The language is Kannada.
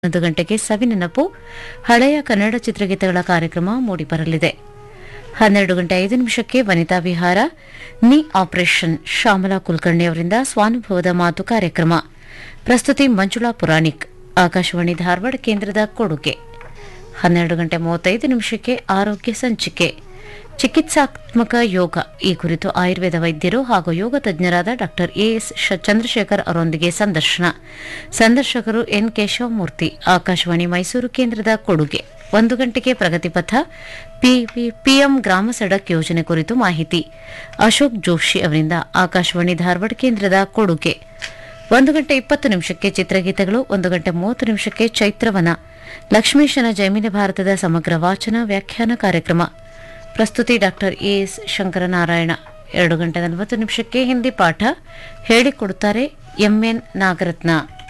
ಹನ್ನೊಂದು ಗಂಟೆಗೆ ಸವಿನೆನಪು ಹಳೆಯ ಕನ್ನಡ ಚಿತ್ರಗೀತೆಗಳ ಕಾರ್ಯಕ್ರಮ ಮೂಡಿಬರಲಿದೆ ಹನ್ನೆರಡು ಗಂಟೆ ಐದು ನಿಮಿಷಕ್ಕೆ ವನಿತಾ ವಿಹಾರ ನೀ ಆಪರೇಷನ್ ಶ್ಯಾಮಲಾ ಕುಲಕರ್ಣಿ ಅವರಿಂದ ಸ್ವಾನುಭವದ ಮಾತು ಕಾರ್ಯಕ್ರಮ ಪ್ರಸ್ತುತಿ ಮಂಜುಳಾ ಪುರಾಣಿಕ್ ಆಕಾಶವಾಣಿ ಧಾರವಾಡ ಕೇಂದ್ರದ ಕೊಡುಗೆ ಹನ್ನೆರಡು ಗಂಟೆ ಮೂವತ್ತೈದು ನಿಮಿಷಕ್ಕೆ ಆರೋಗ್ಯ ಸಂಚಿಕೆ ಚಿಕಿತ್ಸಾತ್ಮಕ ಯೋಗ ಈ ಕುರಿತು ಆಯುರ್ವೇದ ವೈದ್ಯರು ಹಾಗೂ ಯೋಗ ತಜ್ಞರಾದ ಡಾಕ್ಟರ್ ಎಎಸ್ ಚಂದ್ರಶೇಖರ್ ಅವರೊಂದಿಗೆ ಸಂದರ್ಶನ ಸಂದರ್ಶಕರು ಎನ್ ಕೇಶವಮೂರ್ತಿ ಆಕಾಶವಾಣಿ ಮೈಸೂರು ಕೇಂದ್ರದ ಕೊಡುಗೆ ಒಂದು ಗಂಟೆಗೆ ಪ್ರಗತಿಪಥ ಪಿ- ಪಿಎಂ ಗ್ರಾಮ ಸಡಕ್ ಯೋಜನೆ ಕುರಿತು ಮಾಹಿತಿ ಅಶೋಕ್ ಜೋಶಿ ಅವರಿಂದ ಆಕಾಶವಾಣಿ ಧಾರವಾಡ ಕೇಂದ್ರದ ಕೊಡುಗೆ ಒಂದು ಗಂಟೆ ಇಪ್ಪತ್ತು ನಿಮಿಷಕ್ಕೆ ಚಿತ್ರಗೀತೆಗಳು ಒಂದು ಗಂಟೆ ಮೂವತ್ತು ನಿಮಿಷಕ್ಕೆ ಚೈತ್ರವನ ಲಕ್ಷ್ಮೀಶನ ಜೈಮಿನ ಭಾರತದ ಸಮಗ್ರ ವಾಚನ ವ್ಯಾಖ್ಯಾನ ಕಾರ್ಯಕ್ರಮ ಪ್ರಸ್ತುತಿ ಡಾಕ್ಟರ್ ಎಎಸ್ ಶಂಕರನಾರಾಯಣ ಎರಡು ಗಂಟೆ ನಲವತ್ತು ನಿಮಿಷಕ್ಕೆ ಹಿಂದಿ ಪಾಠ ಹೇಳಿಕೊಡುತ್ತಾರೆ ಎಂಎನ್ ನಾಗರತ್ನ